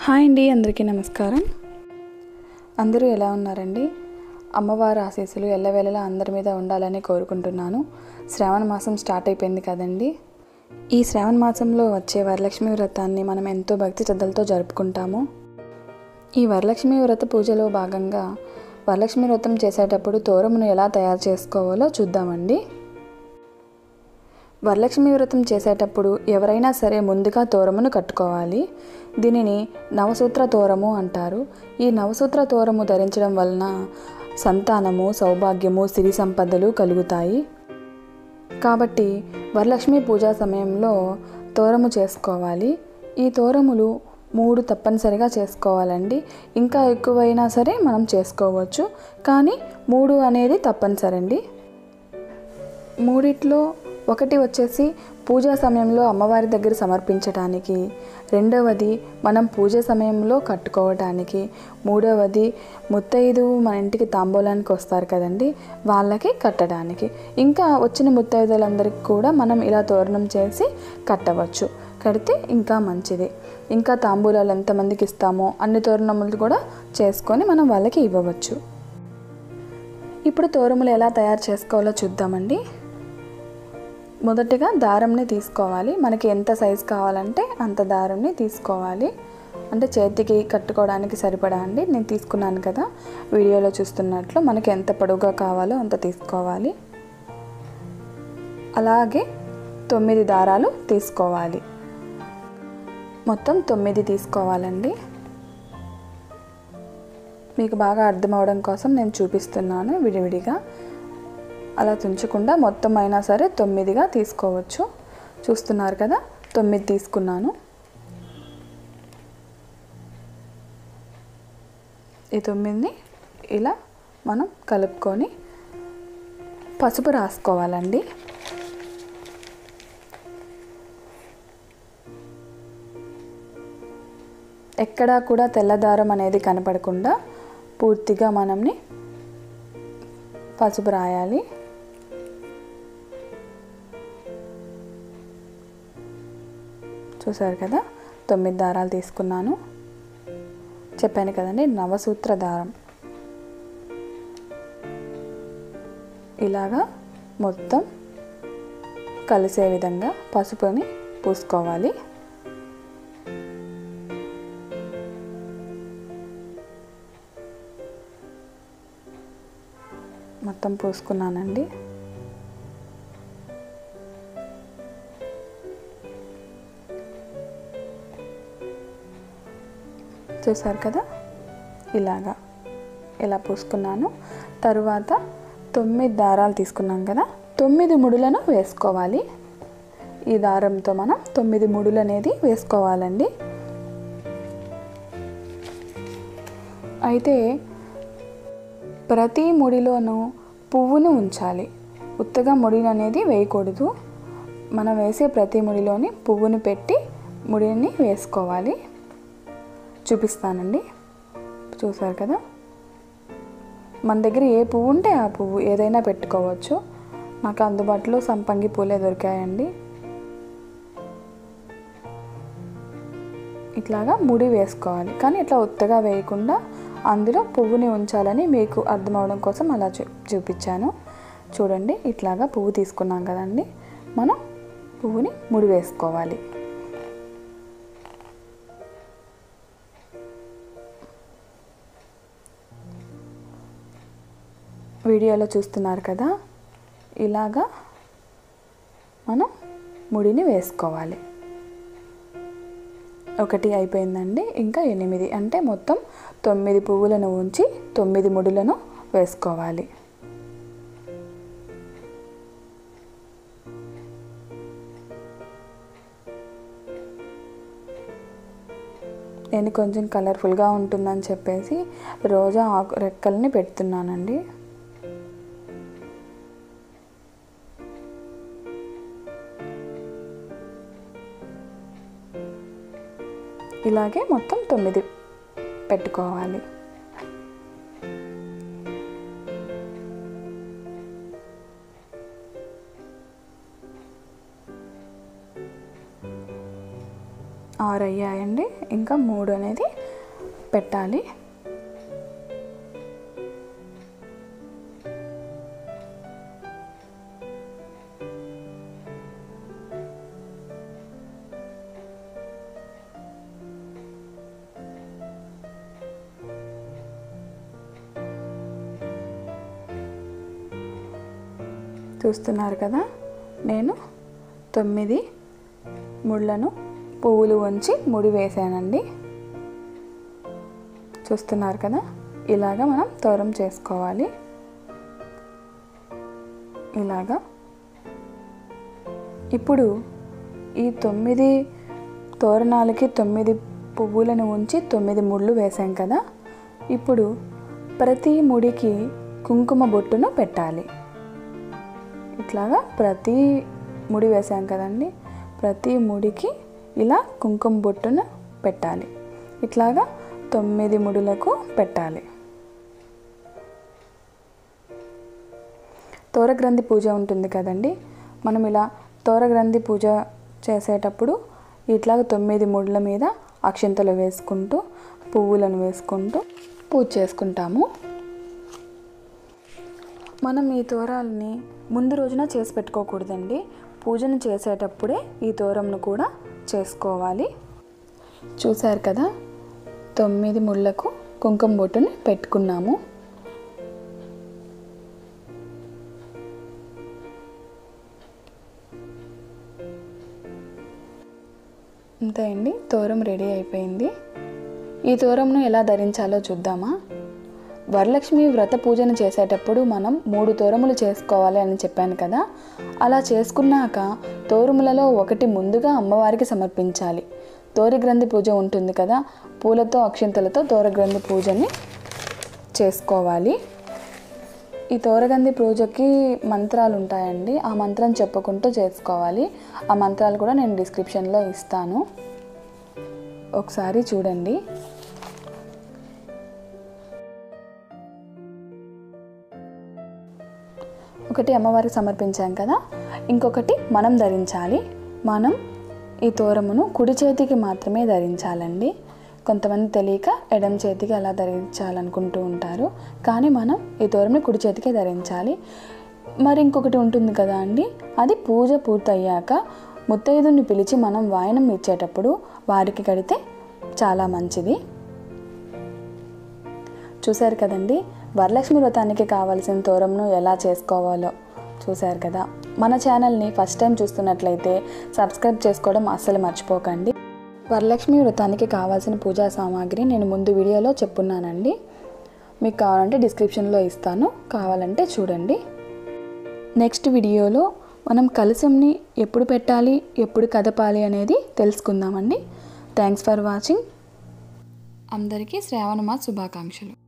hi అండి అందరికీ నమస్కారం అందరూ ఎలా ఉన్నారండి అమ్మవారి ఆశీస్సులు ఎల్లవేళలా అందరి మీద ఉండాలని కోరుకుంటున్నాను శ్రావణ మాసం స్టార్ట్ అయిపోయింది కదండి ఈ శ్రావణ మాసంలో వచ్చే వరలక్ష్మి వ్రతాన్ని మనం ఎంతో భక్తి శ్రద్ధలతో జరుపుకుంటాము ఈ వరలక్ష్మి వ్రత పూజలో భాగంగా వరలక్ష్మి వ్రతం చేసేటప్పుడు తోరమును ఎలా తయారు చేసుకోవాలో చూద్దామండి వరలక్ష్మి వ్రతం చేసేటప్పుడు ఎవరైనా సరే ముందుగా తోరమును కట్టుకోవాలి దీనిని నవసూత్ర తోరము అంటారు ఈ నవసూత్ర తోరము ధరించడం వలన సంతానము సౌభాగ్యము సిరి సంపదలు కలుగుతాయి కాబట్టి వరలక్ష్మి పూజా సమయంలో తోరము చేసుకోవాలి ఈ తోరములు మూడు తప్పనిసరిగా చేసుకోవాలండి ఇంకా ఎక్కువైనా సరే మనం చేసుకోవచ్చు కానీ మూడు అనేది తప్పనిసరి అండి మూడిట్లో ఒకటి వచ్చేసి పూజా సమయంలో అమ్మవారి దగ్గర సమర్పించడానికి రెండవది మనం పూజ సమయంలో కట్టుకోవటానికి మూడవది ముత్తైదు మన ఇంటికి తాంబూలానికి వస్తారు కదండి వాళ్ళకి కట్టడానికి ఇంకా వచ్చిన ముత్తైదులందరికీ కూడా మనం ఇలా తోరణం చేసి కట్టవచ్చు కడితే ఇంకా మంచిది ఇంకా తాంబూలాలు ఎంతమందికి ఇస్తామో అన్ని తోరణములు కూడా చేసుకొని మనం వాళ్ళకి ఇవ్వవచ్చు ఇప్పుడు తోరములు ఎలా తయారు చేసుకోవాలో చూద్దామండి మొదటిగా దారంని తీసుకోవాలి మనకి ఎంత సైజు కావాలంటే అంత దారంని తీసుకోవాలి అంటే చేతికి కట్టుకోవడానికి సరిపడా అండి నేను తీసుకున్నాను కదా వీడియోలో చూస్తున్నట్లు మనకి ఎంత పొడవుగా కావాలో అంత తీసుకోవాలి అలాగే తొమ్మిది దారాలు తీసుకోవాలి మొత్తం తొమ్మిది తీసుకోవాలండి మీకు బాగా అర్థం అవడం కోసం నేను చూపిస్తున్నాను విడివిడిగా అలా తుంచకుండా మొత్తం అయినా సరే తొమ్మిదిగా తీసుకోవచ్చు చూస్తున్నారు కదా తొమ్మిది తీసుకున్నాను ఈ తొమ్మిదిని ఇలా మనం కలుపుకొని పసుపు రాసుకోవాలండి ఎక్కడా కూడా తెల్లదారం అనేది కనపడకుండా పూర్తిగా మనల్ని పసుపు రాయాలి చూసారు కదా తొమ్మిది దారాలు తీసుకున్నాను చెప్పాను కదండి నవసూత్ర దారం ఇలాగా మొత్తం కలిసే విధంగా పసుపుని పూసుకోవాలి మొత్తం పూసుకున్నానండి చూసారు కదా ఇలాగా ఇలా పూసుకున్నాను తరువాత తొమ్మిది దారాలు తీసుకున్నాం కదా తొమ్మిది ముడులను వేసుకోవాలి ఈ దారంతో మనం తొమ్మిది ముడులు అనేది వేసుకోవాలండి అయితే ప్రతి ముడిలోనూ పువ్వును ఉంచాలి ఉత్తగా ముడిని అనేది వేయకూడదు మనం వేసే ప్రతి ముడిలోని పువ్వును పెట్టి ముడిని వేసుకోవాలి చూపిస్తానండి చూసారు కదా మన దగ్గర ఏ పువ్వు ఉంటే ఆ పువ్వు ఏదైనా పెట్టుకోవచ్చు నాకు అందుబాటులో సంపంగి పూలే దొరికాయండి ఇట్లాగా ముడి వేసుకోవాలి కానీ ఇట్లా ఉత్తగా వేయకుండా అందులో పువ్వుని ఉంచాలని మీకు అర్థమవడం కోసం అలా చూ చూపించాను చూడండి ఇట్లాగా పువ్వు తీసుకున్నాం కదండి మనం పువ్వుని ముడి వేసుకోవాలి వీడియోలో చూస్తున్నారు కదా ఇలాగా మనం ముడిని వేసుకోవాలి ఒకటి అయిపోయిందండి ఇంకా ఎనిమిది అంటే మొత్తం తొమ్మిది పువ్వులను ఉంచి తొమ్మిది ముడులను వేసుకోవాలి నేను కొంచెం కలర్ఫుల్గా ఉంటుందని చెప్పేసి రోజా ఆకు రెక్కల్ని పెడుతున్నానండి ఇలాగే మొత్తం తొమ్మిది పెట్టుకోవాలి ఆరు అయ్యాయండి ఇంకా మూడు అనేది పెట్టాలి చూస్తున్నారు కదా నేను తొమ్మిది ముళ్ళను పువ్వులు వంచి ముడి వేసానండి చూస్తున్నారు కదా ఇలాగా మనం తోరం చేసుకోవాలి ఇలాగా ఇప్పుడు ఈ తొమ్మిది తోరణాలకి తొమ్మిది పువ్వులను ఉంచి తొమ్మిది ముళ్ళు వేసాం కదా ఇప్పుడు ప్రతి ముడికి కుంకుమ బొట్టును పెట్టాలి ఇట్లాగా ప్రతి ముడి వేసాం కదండి ప్రతి ముడికి ఇలా కుంకుమ బొట్టును పెట్టాలి ఇట్లాగా తొమ్మిది ముడులకు పెట్టాలి తోరగ్రంథి పూజ ఉంటుంది కదండి మనం ఇలా తోరగ్రంథి పూజ చేసేటప్పుడు ఇట్లాగ తొమ్మిది ముళ్ళ మీద అక్షింతలు వేసుకుంటూ పువ్వులను వేసుకుంటూ పూజ చేసుకుంటాము మనం ఈ తోరాలని ముందు రోజున చేసి పెట్టుకోకూడదండి పూజను చేసేటప్పుడే ఈ తోరంను కూడా చేసుకోవాలి చూశారు కదా తొమ్మిది ముళ్ళకు కుంకుమ బొట్టుని పెట్టుకున్నాము అంతే అండి తోరం రెడీ అయిపోయింది ఈ తోరంను ఎలా ధరించాలో చూద్దామా వరలక్ష్మి వ్రత పూజను చేసేటప్పుడు మనం మూడు తోరములు చేసుకోవాలి అని చెప్పాను కదా అలా చేసుకున్నాక తోరములలో ఒకటి ముందుగా అమ్మవారికి సమర్పించాలి తోరగ్రంథి పూజ ఉంటుంది కదా పూలతో అక్షింతలతో తోరగ్రంథి పూజని చేసుకోవాలి ఈ తోరగంది పూజకి మంత్రాలు ఉంటాయండి ఆ మంత్రం చెప్పుకుంటూ చేసుకోవాలి ఆ మంత్రాలు కూడా నేను డిస్క్రిప్షన్లో ఇస్తాను ఒకసారి చూడండి ఒకటి అమ్మవారికి సమర్పించాం కదా ఇంకొకటి మనం ధరించాలి మనం ఈ తోరమును కుడి చేతికి మాత్రమే ధరించాలండి కొంతమంది తెలియక ఎడం చేతికి అలా ధరించాలనుకుంటూ ఉంటారు కానీ మనం ఈ తోరంని కుడి చేతికే ధరించాలి మరి ఇంకొకటి ఉంటుంది కదా అండి అది పూజ పూర్తయ్యాక ముత్తైదుని పిలిచి మనం వాయనం ఇచ్చేటప్పుడు వారికి కడితే చాలా మంచిది చూశారు కదండి వరలక్ష్మి వ్రతానికి కావాల్సిన తోరంను ఎలా చేసుకోవాలో చూశారు కదా మన ఛానల్ని ఫస్ట్ టైం చూస్తున్నట్లయితే సబ్స్క్రైబ్ చేసుకోవడం అస్సలు మర్చిపోకండి వరలక్ష్మి వ్రతానికి కావాల్సిన పూజా సామాగ్రి నేను ముందు వీడియోలో చెప్పున్నానండి మీకు కావాలంటే డిస్క్రిప్షన్లో ఇస్తాను కావాలంటే చూడండి నెక్స్ట్ వీడియోలో మనం కలశంని ఎప్పుడు పెట్టాలి ఎప్పుడు కదపాలి అనేది తెలుసుకుందామండి థ్యాంక్స్ ఫర్ వాచింగ్ అందరికీ శ్రావణ మాస శుభాకాంక్షలు